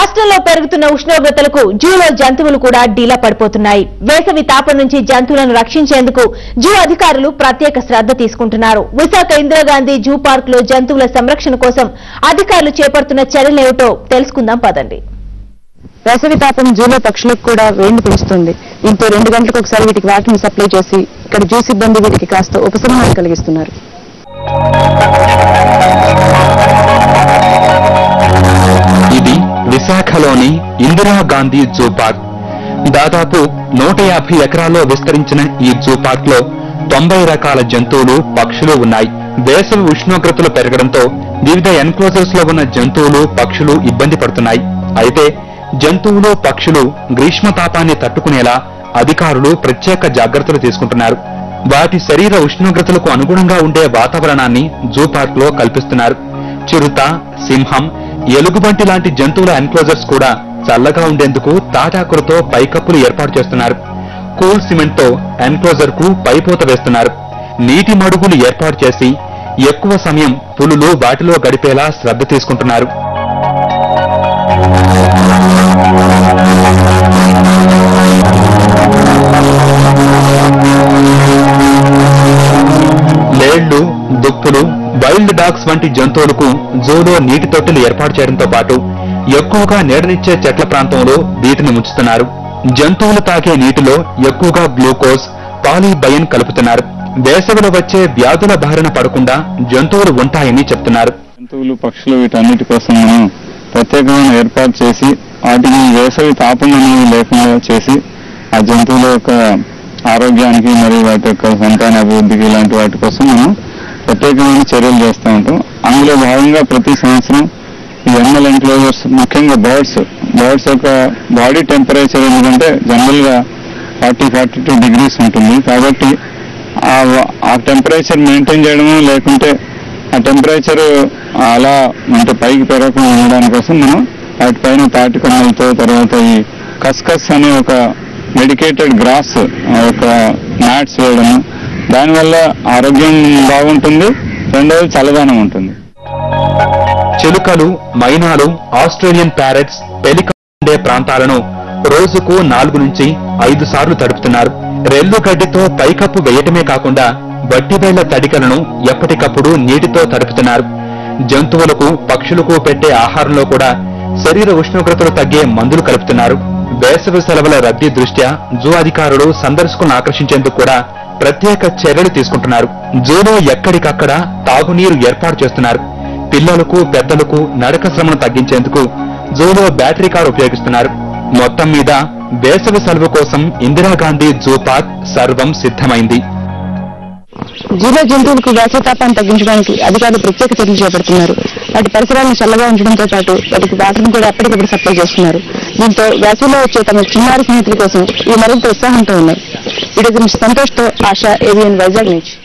రాష్ట్రంలో పెరుగుతున్న ఉష్ణోగ్రతలకు జూలో జంతువులు కూడా డీలా పడిపోతున్నాయి వేసవి తాపం నుంచి జంతువులను రక్షించేందుకు జూ అధికారులు ప్రత్యేక శ్రద్ధ తీసుకుంటున్నారు విశాఖ ఇందిరాగాంధీ జూ పార్క్ లో జంతువుల సంరక్షణ కోసం అధికారులు చేపడుతున్న చర్యలేమిటో తెలుసుకుందాం పదండి వేసవి తాపం జూలో పక్షులకు కూడా వేడిని పెంచుతుంది దీంతో రెండు గంటలకు ఒకసారి వీటికి వాటిని సప్లై చేసి ఇక్కడ జూ సిబ్బంది వీటికి కాస్త ఉపశమనాన్ని కలిగిస్తున్నారు ఇది విశాఖలోని ఇందిరాగాంధీ జూ పార్క్ దాదాపు నూట యాభై ఎకరాల్లో విస్తరించిన ఈ జూ పార్క్ లో తొంభై రకాల జంతువులు పక్షులు ఉన్నాయి వేసవి ఉష్ణోగ్రతలు పెరగడంతో వివిధ ఎన్క్లోజర్స్ లో ఉన్న జంతువులు పక్షులు ఇబ్బంది పడుతున్నాయి అయితే జంతువులు పక్షులు గ్రీష్మ తాపాన్ని తట్టుకునేలా అధికారులు ప్రత్యేక జాగ్రత్తలు తీసుకుంటున్నారు వాటి శరీర ఉష్ణోగ్రతలకు అనుగుణంగా ఉండే వాతావరణాన్ని జూ పార్క్ లో కల్పిస్తున్నారు చిరుత సింహం ఎలుగుబంటి లాంటి జంతువుల ఎన్క్లోజర్స్ కూడా చల్లగా ఉండేందుకు తాటాకులతో పైకప్పులు ఏర్పాటు చేస్తున్నారు కూల్ సిమెంట్ తో ఎన్క్లోజర్ కు పైపోత వేస్తున్నారు నీటి మడుగులు ఏర్పాటు చేసి ఎక్కువ సమయం పులులు వాటిలో గడిపేలా శ్రద్ధ తీసుకుంటున్నారు లేళ్లు దుప్పులు వైల్డ్ డాగ్స్ వంటి జంతువులకు జూలో నీటి తొట్టెలు ఏర్పాటు చేయడంతో పాటు ఎక్కువగా నీడనిచ్చే చెట్ల ప్రాంతంలో వీటిని ఉంచుతున్నారు జంతువులు తాగే నీటిలో ఎక్కువగా గ్లూకోజ్ పాలీబయన్ కలుపుతున్నారు వేసవిలో వచ్చే వ్యాధుల బారిన పడకుండా జంతువులు ఉంటాయని చెప్తున్నారు జంతువులు పక్షులు వీటన్నిటి కోసం మనం ప్రత్యేకమైన ఏర్పాటు చేసి వాటిని వేసవి తాపం అనేది లేకుండా చేసి ఆ జంతువుల యొక్క ఆరోగ్యానికి మరియు వాటి యొక్క సంతాన అభివృద్ధికి ఇలాంటి వాటి కోసం మనం ప్రత్యేకమైన చర్యలు చేస్తూ ఉంటాం అందులో భాగంగా ప్రతి సంవత్సరం ఈ ఎన్నల్ ఎన్క్లోజర్స్ ముఖ్యంగా బర్డ్స్ బర్డ్స్ యొక్క బాడీ టెంపరేచర్ ఎందుకంటే జనరల్ గా ఫార్టీ ఫార్టీ టూ డిగ్రీస్ ఉంటుంది కాబట్టి ఆ ఆ టెంపరేచర్ మెయింటైన్ చేయడము లేకుంటే ఆ టెంపరేచర్ అలా అంటే పైకి పెరగకుండా ఉండడానికి కోసం మనం వాటిపైన తాటి కొమ్మలతో తర్వాత ఈ కస్కస్ అనే ఒక మెడికేటెడ్ గ్రాస్ ఒక మ్యాట్స్ వేయడము దానివల్ల ఆరోగ్యం బాగుంటుంది రెండవది చల్లదనం ఉంటుంది చిలుకలు మైనాలు ఆస్ట్రేలియన్ ప్యారెట్స్ పెలిక ఉండే ప్రాంతాలను రోజుకు నాలుగు నుంచి ఐదు సార్లు తడుపుతున్నారు రెల్లు గడ్డితో పైకప్పు వేయటమే కాకుండా వట్టివేళ్ల తడికలను ఎప్పటికప్పుడు నీటితో తడుపుతున్నారు జంతువులకు పక్షులకు పెట్టే ఆహారంలో కూడా శరీర ఉష్ణోగ్రతలు తగ్గే మందులు కలుపుతున్నారు వేసవి సెలవుల రద్దీ దృష్ట్యా జూ అధికారులు సందర్శకులను ఆకర్షించేందుకు కూడా ప్రత్యేక చర్యలు తీసుకుంటున్నారు జూలో ఎక్కడికక్కడ తాగునీరు ఏర్పాటు చేస్తున్నారు పిల్లలకు పెద్దలకు నడక శ్రమను తగ్గించేందుకు జూలో బ్యాటరీ కార్ ఉపయోగిస్తున్నారు మొత్తం మీద వేసవి సెలవు కోసం ఇందిరాగాంధీ జూ పార్క్ సర్వం సిద్ధమైంది జూలో జంతువులకు వేసవి తాపాన్ని తగ్గించడానికి అధికారులు ప్రత్యేక చర్యలు చేపడుతున్నారు వాటి పరిసరాలను చల్లగా ఉంచడంతో పాటు వాటికి వాటర్ను కూడా ఎప్పటికప్పుడు సప్లై చేస్తున్నారు దీంతో వేసవిలో వచ్చే తమ చిన్నారి స్నేహితుల కోసం ఇవి మరింత ఉత్సాహంతో ఉన్నాయి వీడియో గురించి సంతోష్తో ఆశ ఏవిఎన్ వైజాగ్ నుంచి